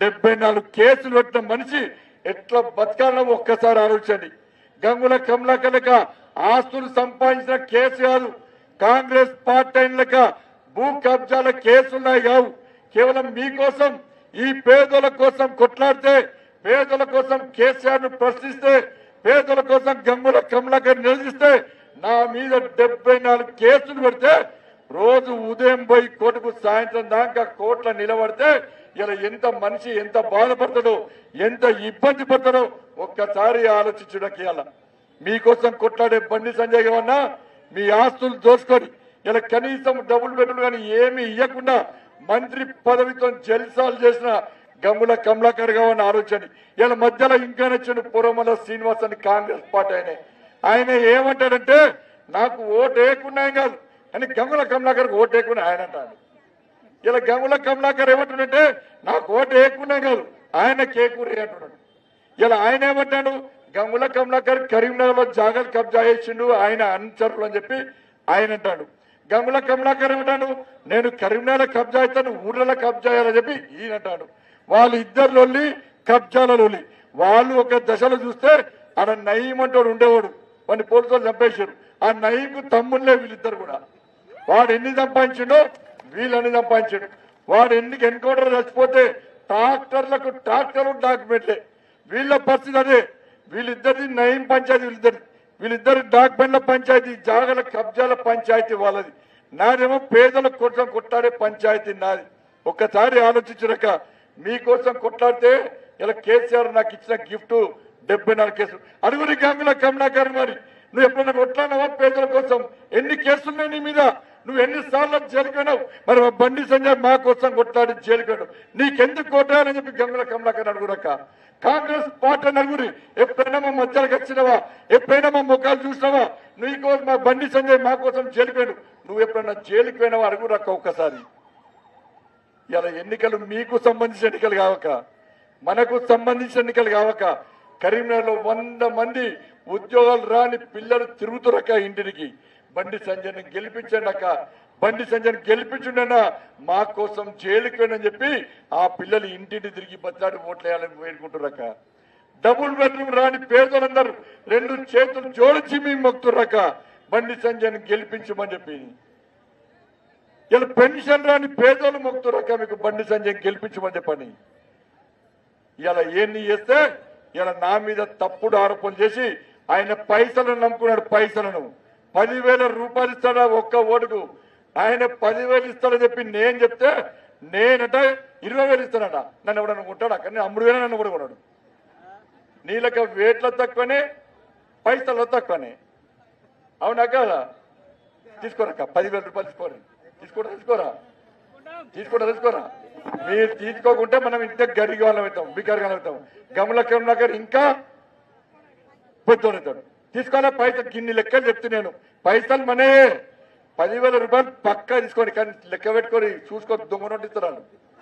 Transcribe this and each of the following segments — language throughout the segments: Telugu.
డెబ్బై నాలుగు కేసులు పెట్టిన మనిషి ఎట్లా బతకాలో ఒక్కసారి ఆలోచించండి గంగుల కమలాకర్ లెక్క ఆస్తులు సంపాదించిన కేసు కాదు కాంగ్రెస్ పార్టీ అయిన లెక్క భూ కబ్జాల కేసులున్నాయి కావు కేవలం మీకోసం ఈ పేదల కోసం కొట్లాడితే పేదల కోసం కేసీఆర్ ను ప్రశ్నిస్తే పేదల కోసం గంగుల కమలాకర్ నిలదీస్తే నా మీద డెబ్బై నాలుగు కేసులు పెడితే రోజు ఉదయం పోయి కోర్టుకు సాయంత్రం దాకా కోర్టులో నిలబడితే ఇలా ఎంత మనిషి ఎంత బాధపడతాడో ఎంత ఇబ్బంది పడతాడో ఒక్కసారి ఆలోచించడానికి ఇలా మీకోసం కొట్లాడే బండి సంజయ్ ఏమన్నా మీ ఆస్తులు దోచుకొని ఇలా కనీసం డబుల్ బెడ్రూమ్ కానీ ఏమి ఇవ్వకుండా మంత్రి పదవితో జల్సాలు చేసిన గమ్ముల కమలాకర్ కావని ఆలోచన ఇలా మధ్యలో ఇంకా నచ్చిన పురమల శ్రీనివాస్ అని కాంగ్రెస్ పార్టీ ఆయన ఆయన ఏమంటాడంటే నాకు ఓటు వేయకుండా ఏం కాదు అని గంగుల కమలాకర్ ఓటు వేయకుండా ఆయన అంటాడు ఇలా గంగుల కమలాకర్ ఏమంటున్నాడంటే నాకు ఓటు వేయకుండా కాదు ఆయన కేకూరి అంటున్నాడు ఇలా ఆయన ఏమంటాడు గంగుల కమలాకర్ కరీంనగర్ లో జాగాలు కబ్జా చేసిండు ఆయన అనుచరులు అని చెప్పి ఆయన అంటాడు గంగుల కమలాకర్ ఏమంటాడు నేను కరీంనగర్ కబ్జా అవుతాను ఊర్లలో కబ్జా చేయాలని చెప్పి ఈయన అంటాడు వాళ్ళు ఇద్దరు కబ్జాల వాళ్ళు ఒక దశలో చూస్తే ఆడ నయీం అంటాడు ఉండేవాడు వాడిని పోలీసులు చంపేశారు ఆ నయీంకు తమ్ముళ్ళే వీళ్ళిద్దరు కూడా వాడు ఎన్ని సంపాదించిండో వీళ్ళు ఎన్ని సంపాదించాడు వాడు ఎన్ని ఎన్కౌంటర్ చచ్చిపోతే ట్రాక్టర్లకు ట్రాక్టర్ డాక్యుమెంట్లే వీళ్ళ పరిస్థితి అదే వీళ్ళిద్దరిది నయం పంచాయతీ వీళ్ళిద్దరి వీళ్ళిద్దరి డాక్యుమెంట్ల పంచాయతీ జాగల కబ్జాల పంచాయతీ వాళ్ళది నాదేమో పేదల కోసం కొట్లాడే పంచాయతీ నాది ఒక్కసారి ఆలోచించరక మీకోసం కొట్లాడితే ఇలా కేసీఆర్ నాకు ఇచ్చిన గిఫ్ట్ డెబ్బై నాలుగు కేసులు అడుగురి గంగుల కమలాకర్ మరి నువ్వు ఎప్పుడైనా కొట్లాడినావా పేదల కోసం ఎన్ని కేసులు ఉన్నాయి నీ మీద నువ్వు ఎన్నిసార్లు జైలుకున్నావు మరి మా బండి సంజయ్ మా కోసం కొట్లాడి జైలుకున్నావు నీకెందుకు కొట్టాలని చెప్పి గంగుల కమలాకర్ అడుగురక్క కాంగ్రెస్ పార్టీ నలుగురి ఎప్పుడైనా మా మధ్యలోకి వచ్చినావా ఎప్పుడైనా మా ముఖాలు చూసినావా నీకోసం మా బండి సంజయ్ మా కోసం జైలుకుపోయాడు నువ్వు ఎప్పుడైనా జైలుకి పోయినావా అడుగురక్క ఒక్కసారి ఇలా ఎన్నికలు మీకు సంబంధించిన ఎన్నికలు కావక మనకు సంబంధించిన ఎన్నికలు కావక కరీంనగర్లో వంద మంది ఉద్యోగాలు రాని పిల్లలు తిరుగుతురక ఇంటికి బండి సంజయ్ని గెలిపించండి బండి సంజయ్ని గెలిపించుండన్నా మా కోసం జైలుకి వెళ్ళని చెప్పి ఆ పిల్లలు ఇంటింటి తిరిగి బచ్చాడి ఓట్లు వేయాలని వేడుకుంటురక డబుల్ బెడ్రూమ్ రాని పేదలందరూ రెండు చేతులు జోడించి మేము మొక్కుతురక బండి సంజయ్ని గెలిపించమని చెప్పి ఇలా పెన్షన్ రాని పేదోళ్ళు మొక్కుతురక మీకు బండి సంజయ్ గెలిపించమని చెప్పని ఇలా ఎన్ని చేస్తే ఇలా నా మీద తప్పుడు ఆరోపణలు చేసి ఆయన పైసలను నమ్ముకున్నాడు పైసలను పదివేల రూపాయలు ఇస్తాడా ఒక్క ఓటుకు ఆయన పదివేలు ఇస్తాడని చెప్పి నేను చెప్తే నేనట ఇరవై వేలు ఇస్తానట నన్ను ఎవడన్నా ఉంటాడా కానీ అమ్ముడు వేల నన్ను కూడా కొన్నాడు నీళ్ళకి వేట్ల తక్కువనే పైసలు తక్కువనే అవునా కదా తీసుకోరక్క పదివేల రూపాయలు తీసుకోరా తీసుకోరా తీసుకోరా తీసుకోరా తీసుకోరా మీరు తీసుకోకుంటే మనం ఇంత గరిగి వాళ్ళం అవుతాం బికారి అవుతాం గమల కమలాకర్ ఇంకా పెద్దోడవుతాడు తీసుకోవాలా పైసలు గిన్ని లెక్కలు చెప్తే నేను పైసలు మనే పదివేల రూపాయలు పక్కా తీసుకోండి కానీ లెక్క పెట్టుకొని చూసుకొని దొంగ నోటు ఇస్తున్నారు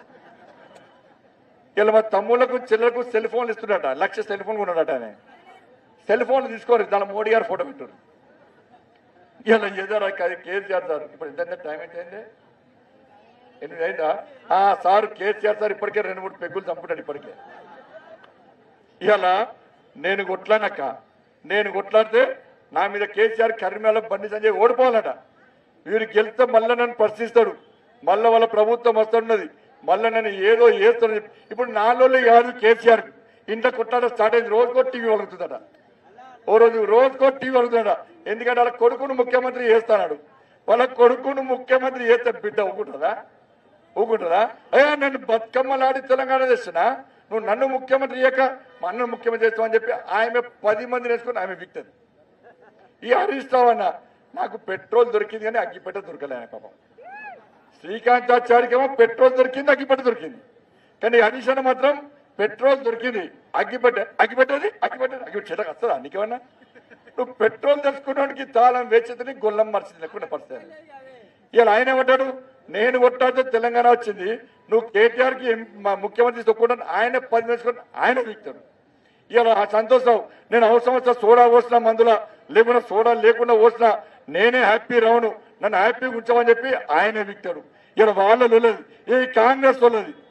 ఇలా మా తమ్ముళ్లకు చెల్లెలకు సెల్ ఫోన్లు ఇస్తున్నాడట లక్ష సెల్ ఫోన్ కొన్నాడట ఆయన సెల్ ఫోన్లు తీసుకోరు దాని మోడీ గారు ఫోటో పెట్టారు ఇలా ఏదో కేసు చేస్తారు ఇప్పుడు ఎంత టైం ఏంటండి ఎనిమిది అయిందా ఆ సార్ కేసీఆర్ సార్ ఇప్పటికే రెండు మూడు పెగ్గులు చంపుతాడు ఇప్పటికే ఇవాళ నేను కొట్లానక్క నేను కొట్లాడితే నా మీద కేసీఆర్ కరిమేళ బండి సంజయ్ ఓడిపోవాలట వీరు గెలిస్తే మళ్ళీ నన్ను పరిశీలిస్తాడు మళ్ళీ వాళ్ళ ప్రభుత్వం వస్తున్నది మళ్ళీ నన్ను ఏదో చేస్తాడు ఇప్పుడు నాలో కాదు కేసీఆర్ ఇంట్లో కొట్లాడ స్టార్ట్ అయింది రోజుకో టీవీ వలుగుతుందట ఓ రోజు రోజుకో టీవీ వలుగుతుందట ఎందుకంటే వాళ్ళ కొడుకును ముఖ్యమంత్రి చేస్తాడు వాళ్ళ కొడుకును ముఖ్యమంత్రి చేస్తే బిడ్డ ఊకుంటుందా ఊకుంటుందా అయ్యా నన్ను బతుకమ్మలాడి తెలంగాణ చేస్తున్నా నువ్వు నన్ను ముఖ్యమంత్రి చేయక మా అన్నను ముఖ్యమంత్రి చేస్తావని చెప్పి ఆమె పది మంది వేసుకొని ఆమె విక్తది ఈ హరీష్ రావు అన్న నాకు పెట్రోల్ దొరికింది కానీ అగ్గిపెట్ట దొరకలే ఆయన పాపం శ్రీకాంతాచార్యకేమో పెట్రోల్ దొరికింది అగ్గిపెట్ట దొరికింది కానీ హరీష్ అన్న మాత్రం పెట్రోల్ దొరికింది అగ్గిపెట్ట అగ్గిపెట్టది అగ్గిపెట్టది అగ్గిపెట్ట చెట్లకు వస్తుందా నీకేమన్నా నువ్వు పెట్రోల్ తెచ్చుకున్నానికి తాళం వేచేదని గొల్లం మర్చింది లేకుండా పరిస్థితి ఇలా ఆయన ఏమంటాడు నేను కొట్టాడితే తెలంగాణ వచ్చింది నువ్వు కేటీఆర్ కి ఎం- మా ముఖ్యమంత్రి తొక్కుంటాను ఆయన పది వేసుకొని ఆయన వీక్తాడు ఇలా ఆ సంతోషం నేను అవసరం వస్తే సోడా పోసిన మందుల లేకుండా సోడా లేకుండా పోసిన నేనే హ్యాపీ రావును నన్ను హ్యాపీ ఉంచమని చెప్పి ఆయనే వీక్తాడు ఇలా వాళ్ళ లేదు ఈ కాంగ్రెస్ వాళ్ళది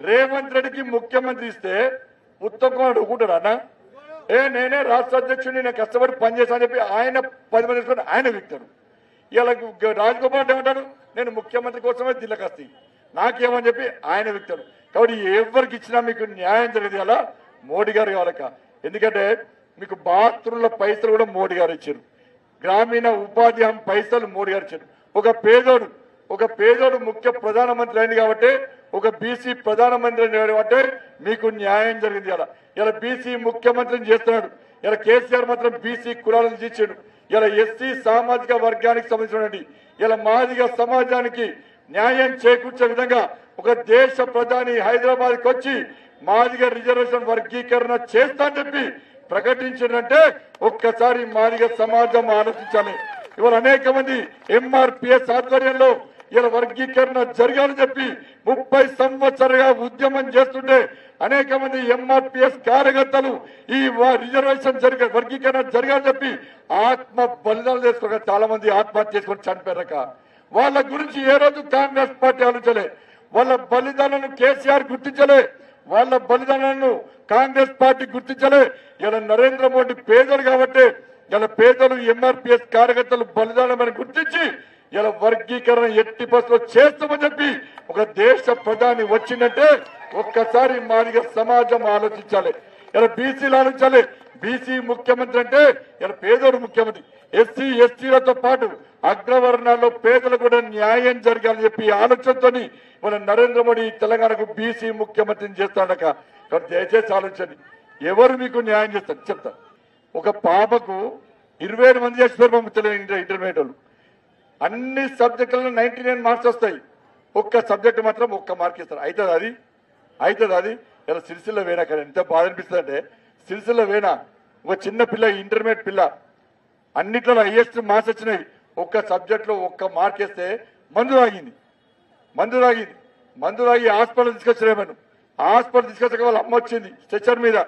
రేవంత్ రెడ్డికి ముఖ్యమంత్రి ఇస్తే ఉత్తమ్ కుమార్ ఒప్పుకుంటాడు అన్న ఏ నేనే రాష్ట్ర అధ్యక్షుడిని నేను కష్టపడి పనిచేస్తానని చెప్పి ఆయన పది మంది తీసుకొని ఆయన వ్యక్తాడు ఇలా రాజగోపాల్ రెడ్డి ఏమంటాడు నేను ముఖ్యమంత్రి కోసమే దిల్లకస్తి నాకేమని చెప్పి ఆయన వ్యక్తాడు కాబట్టి ఎవరికి ఇచ్చినా మీకు న్యాయం జరిగేది అలా మోడీ గారు కావాలక ఎందుకంటే మీకు బాత్రూంల పైసలు కూడా మోడీ గారు ఇచ్చారు గ్రామీణ ఉపాధి హామీ పైసలు మోడీ గారు ఇచ్చారు ఒక పేదోడు ఒక పేదోడు ముఖ్య ప్రధానమంత్రి అయింది కాబట్టి ఒక బీసీ ప్రధానమంత్రి అయింది కాబట్టి మీకు న్యాయం జరిగింది ఇలా ఇలా బీసీ ముఖ్యమంత్రిని చేస్తున్నాడు ఇలా కేసీఆర్ మాత్రం బీసీ కులాలను తీర్చాడు ఇలా ఎస్సీ సామాజిక వర్గానికి సంబంధించినటువంటి ఇలా మాదిగ సమాజానికి న్యాయం చేకూర్చే విధంగా ఒక దేశ ప్రధాని హైదరాబాద్కి వచ్చి మాదిగ రిజర్వేషన్ వర్గీకరణ చేస్తానని చెప్పి ప్రకటించిందంటే ఒక్కసారి మాదిగ సమాజం ఆలోచించాలి ఇవాళ అనేక మంది ఎంఆర్పిఎస్ ఆధ్వర్యంలో ఇలా వర్గీకరణ జరగాలని చెప్పి ముప్పై సంవత్సరాలుగా ఉద్యమం చేస్తుంటే అనేక మంది ఎంఆర్పిఎస్ కార్యకర్తలు ఈ వ- రిజర్వేషన్ జరగ వర్గీకరణ జరగాలని చెప్పి ఆత్మ బలిదానం చేసుకోక చాలా మంది ఆత్మహత్య చేసుకొని చనిపోయారక వాళ్ళ గురించి ఏ రోజు కాంగ్రెస్ పార్టీ ఆలోచలే వాళ్ళ బలిదానాలను కేసీఆర్ గుర్తించలే వాళ్ళ బలిదానాలను కాంగ్రెస్ పార్టీ గుర్తించలే ఇలా నరేంద్ర మోడీ పేదలు కాబట్టి ఇలా పేదలు ఎంఆర్పిఎస్ కార్యకర్తలు బలిదానమని గుర్తించి ఇలా వర్గీకరణ ఎట్టి బస్సులో చేస్తామని చెప్పి ఒక దేశ ప్రధాని వచ్చిందంటే ఒక్కసారి మాదిగ సమాజం ఆలోచించాలి ఇలా బీసీలు ఆలోచించాలి బీసీ ముఖ్యమంత్రి అంటే ఇలా పేదోడు ముఖ్యమంత్రి ఎస్సీ ఎస్టీలతో పాటు అగ్రవర్ణాల్లో పేదలకు కూడా న్యాయం జరగాలని చెప్పి ఈ ఆలోచనతోని మన నరేంద్ర మోడీ తెలంగాణకు బీసీ ముఖ్యమంత్రిని చేస్తాడక కాబట్టి దయచేసి ఆలోచండి ఎవరు మీకు న్యాయం చేస్తారు చెప్తా ఒక పాపకు ఇరవై ఏడు మంది చేసిపోయారు మా తెలియదు ఇంటర్ ఇంటర్మీడియట్ వాళ్ళు అన్ని సబ్జెక్టులలో నైన్టీ నైన్ మార్క్స్ వస్తాయి ఒక్క సబ్జెక్ట్ మాత్రం ఒక్క మార్క్ ఇస్తారు అవుతుంది అది అవుతుంది అది ఇలా సిరిసిల్ల వేనా కానీ ఎంత బాధ అనిపిస్తుంది అంటే సిరిసిల్ల వేనా ఒక చిన్న పిల్ల ఇంటర్మీడియట్ పిల్ల అన్నిట్లో హైయెస్ట్ మార్క్స్ వచ్చినాయి ఒక్క సబ్జెక్ట్లో ఒక్క మార్క్ వేస్తే మందు తాగింది మందు తాగింది మందు తాగి హాస్పిటల్ తీసుకొచ్చినామను హాస్పిటల్ తీసుకొచ్చాక వాళ్ళ అమ్మ వచ్చింది స్ట్రెచర్ మీద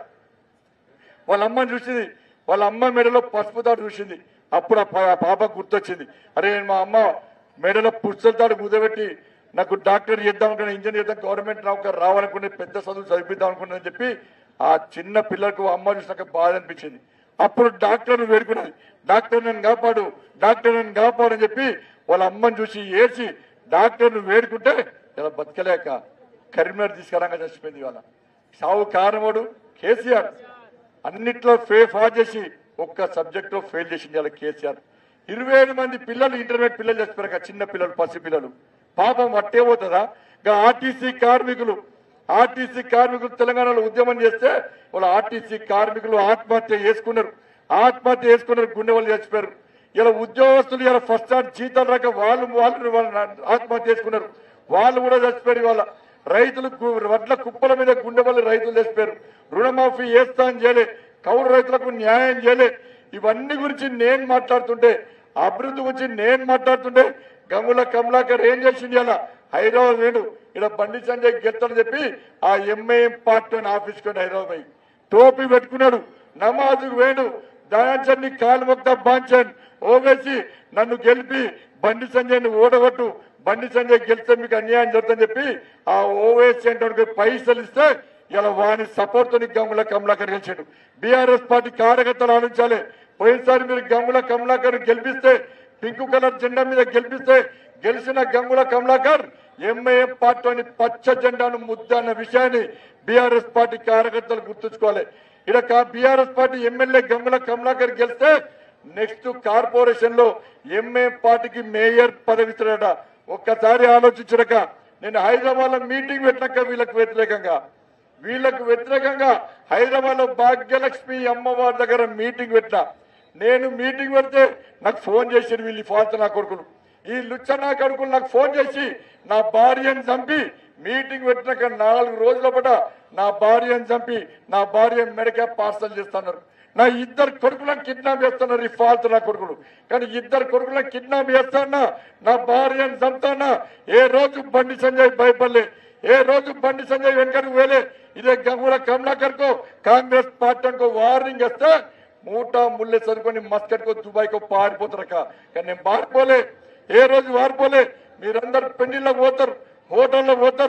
వాళ్ళ అమ్మని చూసింది వాళ్ళ అమ్మ మెడలో పసుపు తాడు చూసింది అప్పుడు ఆ పా- ఆ పాప గుర్తొచ్చింది అరే నేను మా అమ్మ మెడలో పుస్తల తాడు కుదబెట్టి నాకు డాక్టర్ చేద్దాం అనుకున్నా ఇంజనీర్ చేద్దాం గవర్నమెంట్ నౌకర్ రావాలనుకునే పెద్ద చదువు చదివిద్దాం అనుకున్నాను చెప్పి ఆ చిన్న పిల్లలకు అమ్మ చూసినాక బాధ అనిపించింది అప్పుడు డాక్టర్ను వేడుకున్నది డాక్టర్ నన్ను కాపాడు డాక్టర్ నన్ను కాపాడు అని చెప్పి వాళ్ళ అమ్మని చూసి ఏడ్చి డాక్టర్ను వేడుకుంటే ఇలా బతకలేక కరీంనగర్ తీసుకురాగా చచ్చిపోయింది ఇవాళ సావు కారణముడు కేసీఆర్ అన్నిట్లో ఫే ఫాల్ చేసి ఒక్క సబ్జెక్ట్ లో ఫెయిల్ చేసింది అలా కేసీఆర్ ఇరవై ఏడు మంది పిల్లలు ఇంటర్మీడియట్ పిల్లలు చేస్తున్నారు కదా, చిన్న పిల్లలు పసి పిల్లలు పాపం అట్టే పోతుందా ఇంకా ఆర్టీసీ కార్మికులు ఆర్టీసీ కార్మికులు తెలంగాణలో ఉద్యమం చేస్తే వాళ్ళ ఆర్టీసీ కార్మికులు ఆత్మహత్య చేసుకున్నారు ఆత్మహత్య చేసుకున్నారు గుండె వాళ్ళు చచ్చిపోయారు ఇలా ఉద్యోగస్తులు ఇలా ఫస్ట్ స్టార్ట్ జీతాలు రాక వాళ్ళు వాళ్ళు వాళ్ళు ఆత్మహత్య చేసుకున్నారు వాళ్ళు కూడా చచ్చిపోయారు వాళ్ళ రైతులు గు- వడ్ల కుప్పల మీద గుండె వాళ్ళు రైతులు చచ్చిపోయారు రుణమాఫీ చేస్తా అని చేయలే కౌలు రైతులకు న్యాయం చేయలే ఇవన్నీ గురించి నేను మాట్లాడుతుంటే అభివృద్ధి గురించి నేను మాట్లాడుతుంటే గంగుల కమలాకర్ ఏం చేసింది అలా హైదరాబాద్ వేడు ఇక్కడ బండి సంజయ్ గెలుతాడని చెప్పి ఆ ఎంఐఎం పార్టీ ఆఫీస్ కొని హైదరాబాద్ పోయి టోపీ పెట్టుకున్నాడు నమాజుకు వేడు దయాచండి కాలు మొక్త బాంచన్ ఓవేసి నన్ను గెలిపి బండి సంజయ్ని ఓడగొట్టు బండి సంజయ్ గెలిస్తే మీకు అన్యాయం జరుగుతుందని చెప్పి ఆ ఓవేసి అంటే పైసలు ఇస్తే ఇలా వాని సపోర్ట్ తో గంగుల కమలాకర్ గెలిచాడు బీఆర్ఎస్ పార్టీ కార్యకర్తలు ఆలోచించాలి పోయినసారి మీరు గంగుల కమలాకర్ గెలిపిస్తే పింక్ కలర్ జెండా మీద గెలిపిస్తే గెలిచిన గంగుల కమలాకర్ ఎంఐఎం పార్టీని పచ్చ జెండాను ముద్ద అన్న విషయాన్ని బీఆర్ఎస్ పార్టీ కార్యకర్తలు గుర్తుంచుకోవాలి ఇక్కడ BRS party MLA Gangula Kamalakar గెలిస్తే నెక్స్ట్ కార్పొరేషన్ లో ఎంఏ పార్టీకి మేయర్ పదవి ఇస్తున్నాడట ఒక్కసారి ఆలోచించడక నేను హైదరాబాద్ లో మీటింగ్ పెట్టినాక వీళ్ళకి వ్యతిరేకంగా వీళ్ళకు వ్యతిరేకంగా హైదరాబాద్ లో భాగ్యలక్ష్మి అమ్మవారి దగ్గర మీటింగ్ పెట్టినా నేను మీటింగ్ పెడితే నాకు ఫోన్ చేసారు వీళ్ళు ఫాల్త నా కొడుకులు ఈ లుచ్చ నా కొడుకులు నాకు ఫోన్ చేసి నా భార్యను చంపి మీటింగ్ పెట్టినాక నాలుగు రోజుల పట నా భార్యను చంపి నా భార్య మెడకే పార్సల్ చేస్తున్నారు నా ఇద్దరు కొడుకులను కిడ్నాప్ చేస్తున్నారు ఈ ఫాల్తు నా కొడుకులు కానీ ఇద్దరు కొడుకులను కిడ్నాప్ చేస్తానా నా భార్యను చంపుతానా ఏ రోజు బండి సంజయ్ భయపడలే ఏ రోజు బండి సంజయ్ వెనకకు వేలే ఇదే గంగుల కమలాకర్ కో కాంగ్రెస్ పార్టీ కో వార్నింగ్ వస్తే మూట ముల్లె చదువుకొని మస్కట్ కో దుబాయ్ కో పారిపోతారక కానీ నేను పారిపోలే ఏ రోజు పారిపోలే మీరందరు పెళ్లిళ్ళకి పోతారు హోటల్లో పోతారు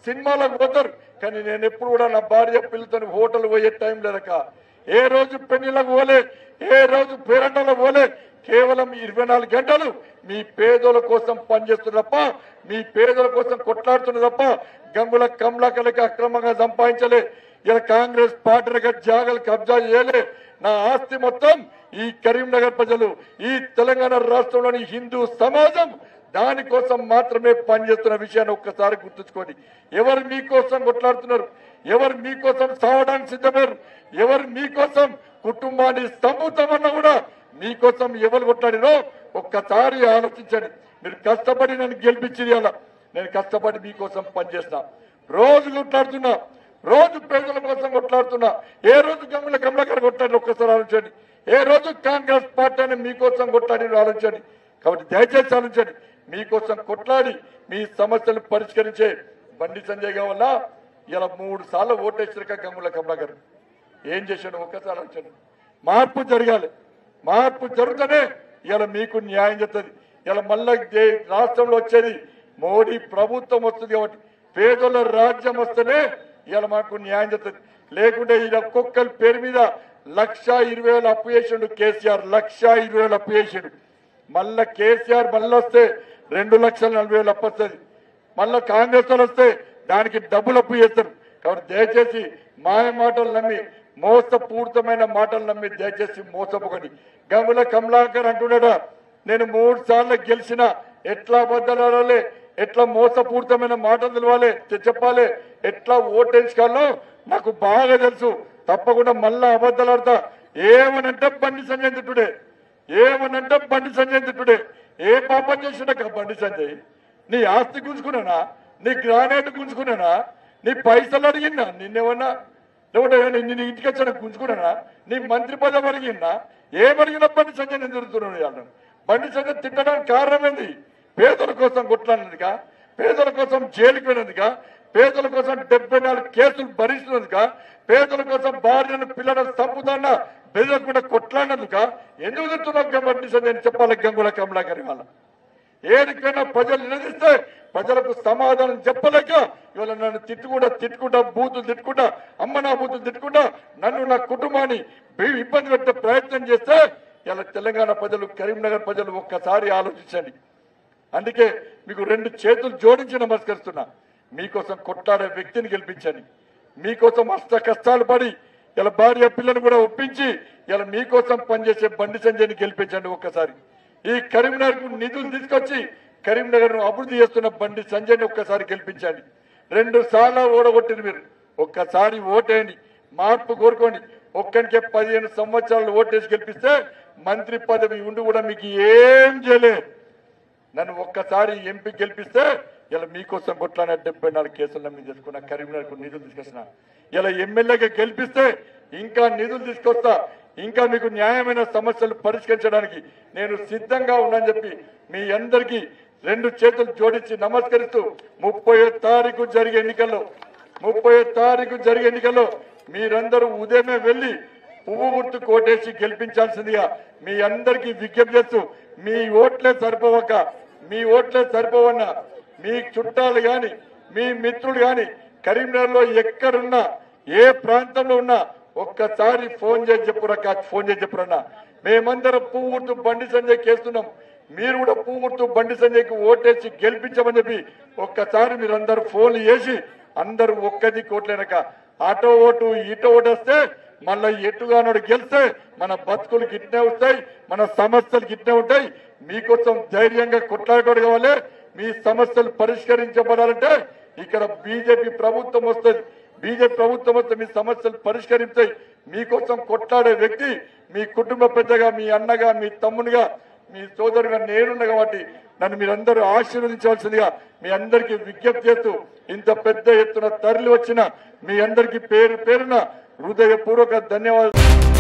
సినిమాలకు పోతారు కానీ నేను ఎప్పుడు కూడా నా భార్య పిల్లతో హోటల్ పోయే టైం లేదక ఏ రోజు పెళ్లిలకు పోలే ఏ రోజు పేరంటాలకు పోలే కేవలం ఇరవై నాలుగు గంటలు మీ పేదోల కోసం పనిచేస్తున్న తప్ప మీ పేదోల కోసం కొట్లాడుతున్న తప్ప గంగుల కమలాకలకి అక్రమంగా సంపాదించలే ఇలా కాంగ్రెస్ పార్టీలకు జాగాలు కబ్జా చేయలే నా ఆస్తి మొత్తం ఈ కరీంనగర్ ప్రజలు ఈ తెలంగాణ రాష్ట్రంలోని హిందూ సమాజం దానికోసం మాత్రమే పనిచేస్తున్న విషయాన్ని ఒక్కసారి గుర్తుంచుకోండి ఎవరు మీకోసం కొట్లాడుతున్నారు ఎవరు మీకోసం సావడానికి సిద్ధమయ్యారు ఎవరు మీకోసం కుటుంబాన్ని స్తంభుతామన్నా కూడా మీకోసం ఎవరు కొట్లాడినో ఒక్కసారి ఆలోచించండి మీరు కష్టపడి నన్ను గెలిపించింది అలా నేను కష్టపడి మీకోసం పనిచేసిన రోజు కొట్లాడుతున్నా రోజు పేదల కోసం కొట్లాడుతున్నా ఏ రోజు గమ్ముల కమలకర కొట్లాడి ఒక్కసారి ఆలోచించండి ఏ రోజు కాంగ్రెస్ పార్టీ అని మీకోసం కొట్లాడి ఆలోచించండి కాబట్టి దయచేసి ఆలోచించండి మీకోసం కొట్లాడి మీ సమస్యలు పరిష్కరించే బండి సంజయ్ వల్ల ఇలా మూడు సార్లు ఓటేసినాక గంగుల కమలాకర్ ఏం చేశాడు ఒక్కసారి ఆలోచించండి మార్పు జరగాలి మార్పు జరుగుతూనే ఇలా మీకు న్యాయం చెప్తుంది ఇలా మళ్ళా దే- రాష్ట్రంలో వచ్చేది మోడీ ప్రభుత్వం వస్తుంది కాబట్టి పేదల రాజ్యం వస్తేనే ఇలా మాకు న్యాయం చెప్తుంది లేకుంటే ఈ ఒక్కొక్కరి పేరు మీద లక్ష ఇరవై వేలు అప్పు చేసిండు కేసీఆర్ లక్ష ఇరవై వేలు అప్పు చేసిండు మళ్ళా కేసీఆర్ మళ్ళీ వస్తే రెండు లక్షల నలభై వేలు అప్పు వస్తుంది మళ్ళా కాంగ్రెస్ వాళ్ళు వస్తే దానికి డబ్బులు అప్పు చేస్తారు కాబట్టి దయచేసి మాయ మాటలు నమ్మి మోసపూరితమైన మాటలు నమ్మి దయచేసి మోసపోకండి గంగుల కమలాకర్ అంటున్నాడా నేను మూడు సార్లు గెలిచిన ఎట్లా అబద్ధాలే ఎట్లా మోసపూరితమైన మాటలు తెలవాలి చె- చెప్పాలి ఎట్లా ఓటేసుకోవాలో నాకు బాగా తెలుసు తప్పకుండా మళ్ళా అబద్ధాలు ఆడతా ఏమనంటే బండి సంజయ్ తిట్టుడే ఏమనంటే బండి సంజయ్ తిట్టుడే ఏ పాపం చేసినాక బండి సంజయ్ నీ ఆస్తి గుంజుకున్నానా నీ గ్రానైట్ గుంజుకున్నానా నీ పైసలు అడిగినా నిన్నేమన్నా లేకుంటే ఏమన్నా నిన్ను ఇంటికి వచ్చాను గుంజుకున్నానా నీ మంత్రి పదవి అడిగినా ఏమడిగినా బండి సంజయ్ నేను తిరుగుతున్నాను ఇవాళ బండి సంజయ్ తిట్టడానికి కారణం ఏంది పేదల కోసం కొట్లాడినందుక పేదల కోసం జైలుకి వెళ్ళినందుక పేదల కోసం డెబ్బై నాలుగు కేసులు భరిస్తున్నందుక పేదల కోసం భార్యను పిల్లలను చంపుతాన్న బెదరకుండా కొట్లాడినందుక ఎందుకు తింటున్నావు బండి సంజయ్ చెప్పాలి గంగుల కమలాకరి వాళ్ళ ఏడికైనా ప్రజలు నిలదీస్తే ప్రజలకు సమాధానం చెప్పలేక ఇవాళ నన్ను తిట్టుకుంటా తిట్టుకుంటా బూతులు తిట్టుకుంటా అమ్మ నా బూతులు తిట్టుకుంటా నన్ను నా కుటుంబాన్ని బి- ఇబ్బంది పెట్టే ప్రయత్నం చేస్తే ఇలా తెలంగాణ ప్రజలు కరీంనగర్ ప్రజలు ఒక్కసారి ఆలోచించండి అందుకే మీకు రెండు చేతులు జోడించి నమస్కరిస్తున్నా మీకోసం కొట్లాడే వ్యక్తిని గెలిపించండి మీకోసం అష్ట కష్టాలు పడి ఇలా భార్య పిల్లను కూడా ఒప్పించి ఇలా మీకోసం పనిచేసే బండి సంజయ్ని గెలిపించండి ఒక్కసారి ఈ కరీంనగర్ కు నిధులు తీసుకొచ్చి కరీంనగర్ ను అభివృద్ధి చేస్తున్న బండి సంజయ్ని ఒక్కసారి గెలిపించండి రెండు సార్లు ఓడగొట్టింది మీరు ఒక్కసారి ఓటేయండి మార్పు కోరుకోండి ఒక్కనికే పదిహేను సంవత్సరాలు ఓటేసి గెలిపిస్తే మంత్రి పదవి ఉండి కూడా మీకు ఏం చేయలేదు నన్ను ఒక్కసారి ఎంపీ గెలిపిస్తే ఇలా మీకోసం కొట్లాడిన డెబ్బై నాలుగు కేసులు మీద చేసుకున్న కరీంనగర్ నిధులు తీసుకొచ్చిన ఇలా ఎమ్మెల్యేగా గెలిపిస్తే ఇంకా నిధులు తీసుకొస్తా ఇంకా మీకు న్యాయమైన సమస్యలు పరిష్కరించడానికి నేను సిద్ధంగా ఉన్నానని చెప్పి మీ అందరికీ రెండు చేతులు జోడించి నమస్కరిస్తూ ముప్పై తారీఖు జరిగే ఎన్నికల్లో ముప్పై తారీఖు జరిగే ఎన్నికల్లో మీరందరూ ఉదయమే వెళ్ళి పువ్వు గుర్తు కోటేసి గెలిపించాల్సిందిగా మీ అందరికీ విజ్ఞప్తి చేస్తూ మీ ఓట్లే సరిపోవక మీ ఓట్లే సరిపోవన్న మీ చుట్టాలు గాని మీ మిత్రులు గాని కరీంనగర్లో ఎక్కడున్నా ఏ ప్రాంతంలో ఉన్నా ఒక్కసారి ఫోన్ చేసి చెప్పురా ఫోన్ చేసి చెప్పురన్నా మేమందరం పువ్వు గుర్తు బండి సంజయ్ కేస్తున్నాం మీరు కూడా పువ్వు గుర్తు బండి సంజయ్కి ఓటేసి గెలిపించమని చెప్పి ఒక్కసారి మీరందరూ ఫోన్లు చేసి అందరూ ఒక్కది కోట్లేనక అటో ఓటు ఇటో ఓటు వస్తే మళ్ళీ ఎటుగానోడు గెలిస్తే మన బతుకులు గిట్నే వస్తాయి మన సమస్యలు గిట్నే ఉంటాయి మీకోసం ధైర్యంగా కొట్లాడుకోవడం కావాలి మీ సమస్యలు పరిష్కరించబడాలంటే ఇక్కడ బీజేపీ ప్రభుత్వం వస్తుంది బీజేపీ ప్రభుత్వం వస్తే మీ సమస్యలు పరిష్కరిస్తాయి మీకోసం కొట్లాడే వ్యక్తి మీ కుటుంబ పెద్దగా మీ అన్నగా మీ తమ్మునిగా మీ సోదరుగా నేనున్నా కాబట్టి నన్ను మీరందరూ ఆశీర్వదించవలసిందిగా మీ అందరికీ విజ్ఞప్తి చేస్తూ ఇంత పెద్ద ఎత్తున తరలి వచ్చిన మీ అందరికీ పేరు పేరున హృదయపూర్వక ధన్యవాదాలు